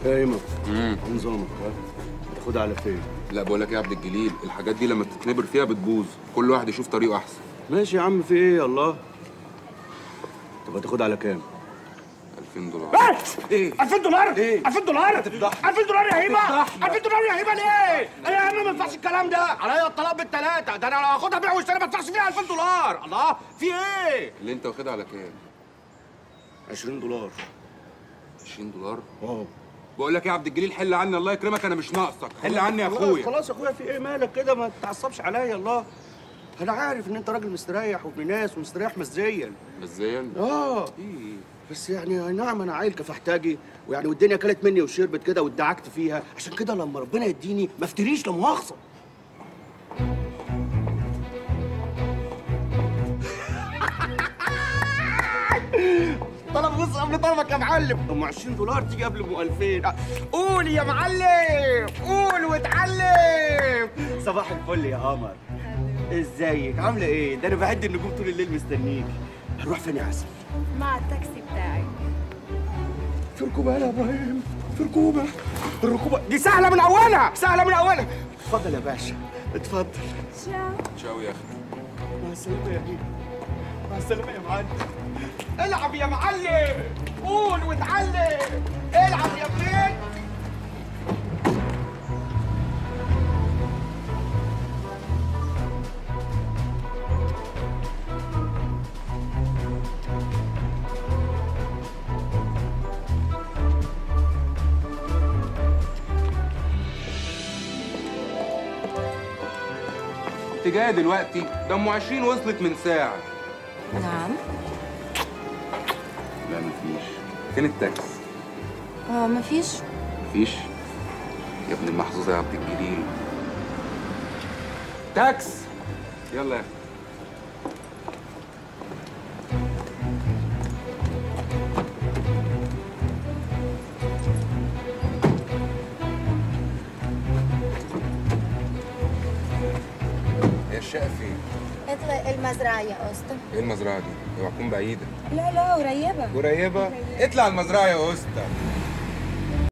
يا ايمن امم نظامك ها تاخدها على فين لا بقول لك ايه يا عبد الجليل الحاجات دي لما تتنبر فيها بتبوظ كل واحد يشوف طريقه احسن ماشي يا عم في ايه الله طب هتاخدها على كام 2000 دولار ايه 2000 دولار 2000 دولار 2000 دولار يا هيبه 2000 دولار يا هيبه ليه انا يا عم ما ينفعش الكلام ده عليا الطلاق بالثلاثه ده انا لو هاخدها بيع واشتري ما ادفعش فيها 2000 دولار الله في ايه اللي انت واخدها على كام 20 دولار 20 دولار اه بقول لك ايه يا عبد الجليل حل عني الله يكرمك انا مش ناقصك حل عني يا خلاص- اخويا خلاص يا اخويا في ايه مالك كده ما تتعصبش عليا الله انا عارف ان انت راجل مستريح وابن ناس ومستريح مزيا مزيا اه ايه بس يعني أي نعم انا عيل كفحتاجي ويعني والدنيا كلت مني وشربت كده وادعكت فيها عشان كده لما ربنا يديني ما افتريش لا مؤاخذه طلب بص قبل طلبك يا معلم ام 20 دولار تيجي قبل ام 2000 قول يا معلم قول واتعلم صباح الفل يا قمر ازيك عامله ايه ده انا بعد النجوم طول الليل مستنيك هنروح فين يا عسل مع التاكسي بتاعي في ركوبة يا ابراهيم في ركوبة الركوبه دي سهله من اولها سهله من اولها اتفضل يا باشا اتفضل تشاو تشاو يا اخي مع السلامة يا هيم مع السلامة يا معلم العب يا معلم قول واتعلم العب يا بنت انت جايه دلوقتي ده ام 20 وصلت من ساعه نعم لا مفيش فين التاكس اه مفيش مفيش يا ابن المحظوظه يا عبد الجليل تاكس يلا يا اخي هي الشقه فين؟ اطلع المزرعة يا اسطى ايه المزرعه دي؟ اوعى تكون بعيده لا لا قريبة قريبه؟ اطلع المزرعه يا اسطى